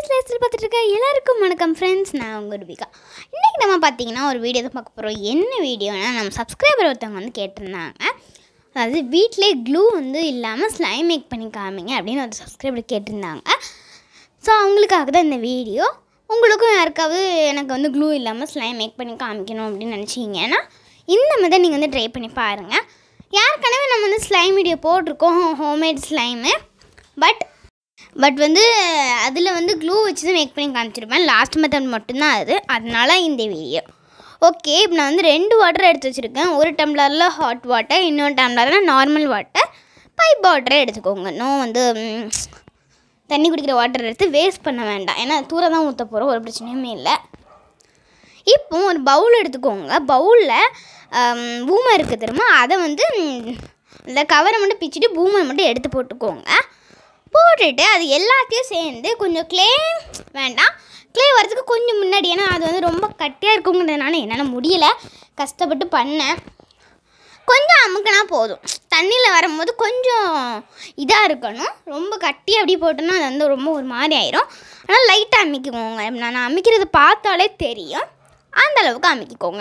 ஸ்லைஸில் பார்த்துட்டு இருக்க எல்லாருக்கும் வணக்கம் ஃப்ரெண்ட்ஸ் நான் உங்கள் ரூபிகா இன்றைக்கி நம்ம பார்த்தீங்கன்னா ஒரு வீடியோ தான் பார்க்க போகிறோம் என்ன வீடியோனா நம்ம சப்ஸ்கிரைபர் ஒருத்தவங்க வந்து கேட்டிருந்தாங்க அதாவது வீட்டிலே க்ளூ வந்து இல்லாமல் ஸ்லைம் மேக் பண்ணி காமிங்க அப்படின்னு ஒரு சப்ஸ்கிரைபர் கேட்டிருந்தாங்க ஸோ அவங்களுக்காக தான் இந்த வீடியோ உங்களுக்கும் யாருக்காவது எனக்கு வந்து க்ளூ இல்லாமல் ஸ்லைம் மேக் பண்ணி காமிக்கணும் அப்படின்னு நினச்சிங்கன்னா இந்த மெத்தட் நீங்கள் வந்து ட்ரை பண்ணி பாருங்கள் யாருக்கனவே நம்ம வந்து ஸ்லைம் வீடியோ போட்டிருக்கோம் ஹோம்மேட் ஸ்லைமு பட் பட் வந்து அதில் வந்து க்ளூ வச்சு தான் மேக் பண்ணி காமிச்சிருப்பேன் லாஸ்ட் மெத்தட் மட்டும்தான் அது அதனால இந்த வீடியோ ஓகே இப்போ நான் வந்து ரெண்டு வாட்டர் எடுத்து வச்சுருக்கேன் ஒரு டம்ளரில் ஹாட் வாட்டர் இன்னொரு டம்ளரில் நார்மல் வாட்டர் பைப் வாட்டரை எடுத்துக்கோங்க நோ வந்து ம், தண்ணி குடிக்கிற வாட்டர் எடுத்து வேஸ்ட் பண்ண வேண்டாம் ஏன்னா தூர தான் ஊற்ற போகிறோம் ஒரு பிரச்சனையுமே இல்லை இப்போ ஒரு பவுல் எடுத்துக்கோங்க பவுலில் பூமை இருக்குது தெரியுமா அதை வந்து ம், இந்த கவரை மட்டும் பிச்சுட்டு பூமை மட்டும் எடுத்து போட்டுக்கோங்க போட்டுட்டு அது எல்லாத்தையும் சேர்ந்து கொஞ்சம் க்ளே வேண்டாம் க்ளே வரதுக்கு கொஞ்சம் முன்னாடி ஏன்னா அது வந்து ரொம்ப கட்டியாக இருக்குங்கிறதுனால என்னால் முடியலை கஷ்டப்பட்டு பண்ணேன் கொஞ்சம் அமுக்குனா போதும் தண்ணியில் வரும்போது கொஞ்சம் இதாக இருக்கணும் ரொம்ப கட்டி அப்படி போட்டோன்னா அது வந்து ரொம்ப ஒரு மாதிரி ஆயிரும் ஆனால் லைட்டாக அமுக்கிக்கோங்க நான் அமுக்கிறது பார்த்தாலே தெரியும் அந்த அளவுக்கு அமுக்கிக்கோங்க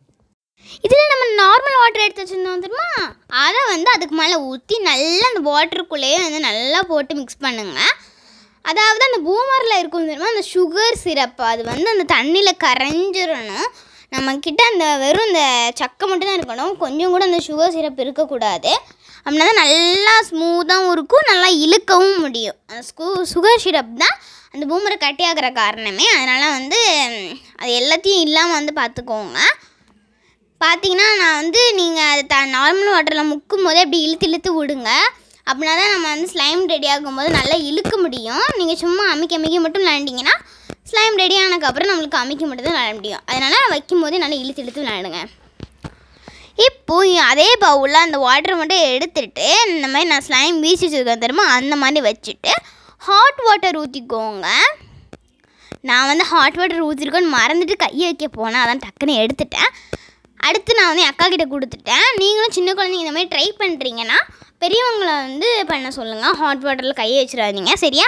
இதில் நம்ம நார்மல் வாட்டர் எடுத்து வச்சுருந்தோம் தெரியுமா அதை வந்து அதுக்கு மேலே ஊற்றி நல்லா அந்த வாட்டருக்குள்ளேயே வந்து நல்லா போட்டு மிக்ஸ் பண்ணுங்க அதாவது அந்த பூமரில் இருக்கும் தெரியுமா அந்த சுகர் சிரப் அது வந்து அந்த தண்ணியில் கரைஞ்சிடணும் நம்மக்கிட்ட அந்த வெறும் இந்த சக்கை மட்டும் தான் இருக்கணும் கொஞ்சம் கூட அந்த சுகர் சிரப் இருக்கக்கூடாது அப்படின்னா தான் நல்லா ஸ்மூத்தாகவும் இருக்கும் நல்லா இழுக்கவும் முடியும் அந்த ஸ்கூ சுகர் சிரப் தான் அந்த பூமரை கட்டியாகிற காரணமே அதனால் வந்து ம், அது எல்லாத்தையும் இல்லாமல் வந்து பார்த்துக்கோங்க பார்த்தீங்கன்னா நான் வந்து நீங்கள் அது த நார்மல் வாட்டரில் முக்கும் போதே அப்படி இழுத்து இழுத்து விடுங்க அப்படின்னா தான் நம்ம வந்து ஸ்லைம் ரெடி ஆகும்போது நல்லா இழுக்க முடியும் நீங்கள் சும்மா அமைக்க அமைக்க மட்டும் விளாண்டிங்கன்னா ஸ்லைம் ரெடி ஆனதுக்கப்புறம் நம்மளுக்கு அமைக்க மட்டும் தான் விளாட முடியும் அதனால் வைக்கும் போதே நல்லா இழுத்து இழுத்து விளாடுங்க இப்போ அதே பவுலில் அந்த வாட்டரை மட்டும் எடுத்துட்டு இந்த மாதிரி நான் ஸ்லைம் வீசி வச்சுருக்கேன் தெரியுமா அந்த மாதிரி வச்சுட்டு ஹாட் வாட்டர் ஊற்றிக்கோங்க நான் வந்து ஹாட் வாட்டர் ஊற்றிருக்கோன்னு மறந்துட்டு கையை வைக்க போனேன் அதான் டக்குன்னு எடுத்துட்டேன் அடுத்து நான் வந்து என் அக்கா கிட்ட கொடுத்துட்டேன் நீங்களும் சின்ன குழந்தைங்க இந்த மாதிரி ட்ரை பண்ணுறீங்கன்னா பெரியவங்களை வந்து பண்ண சொல்லுங்கள் ஹாட் வாட்டரில் கையை வச்சிடாதீங்க சரியா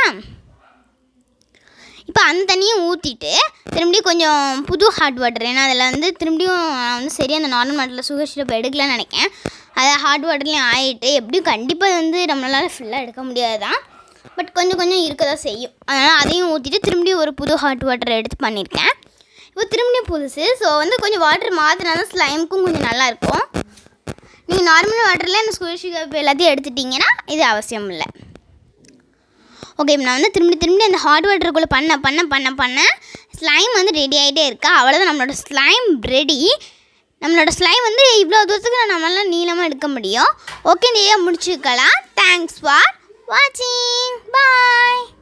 இப்போ அந்த தண்ணியை ஊற்றிட்டு திரும்பியும் கொஞ்சம் புது ஹாட் வாட்டர் ஏன்னா அதில் வந்து திரும்பியும் நான் வந்து சரியாக அந்த நார்மல் வாட்டரில் சுகர் சிரப் எடுக்கலாம்னு நினைக்கேன் அதை ஹாட் வாட்டர்லேயும் ஆகிட்டு எப்படியும் கண்டிப்பாக வந்து நம்மளால் ஃபுல்லாக எடுக்க முடியாது தான் பட் கொஞ்சம் கொஞ்சம் இருக்க தான் செய்யும் அதனால் அதையும் ஊற்றிட்டு திரும்பியும் ஒரு புது ஹாட் வாட்டர் எடுத்து பண்ணியிருக்கேன் இப்போ திரும்பியும் புதுசு ஸோ வந்து கொஞ்சம் வாட்டர் மாற்றினா தான் ஸ்லைமுக்கும் கொஞ்சம் நல்லாயிருக்கும் நீங்கள் நார்மல் வாட்டரில் இந்த சுகர் சிரப் எல்லாத்தையும் எடுத்துட்டிங்கன்னா இது அவசியம் இல்லை ஓகே இப்போ நான் வந்து திரும்பி திரும்பி அந்த ஹாட் வாட்டருக்குள்ளே பண்ண பண்ண பண்ண பண்ண ஸ்லைம் வந்து ரெடி ஆகிட்டே இருக்கா அவ்வளோதான் நம்மளோட ஸ்லைம் ரெடி நம்மளோட ஸ்லைம் வந்து இவ்வளோ தூரத்துக்கு நம்மளால நீளமாக எடுக்க முடியும் ஓகே நீயே முடிச்சுக்கலாம் தேங்க்ஸ் ஃபார் வாட்சிங் பாய்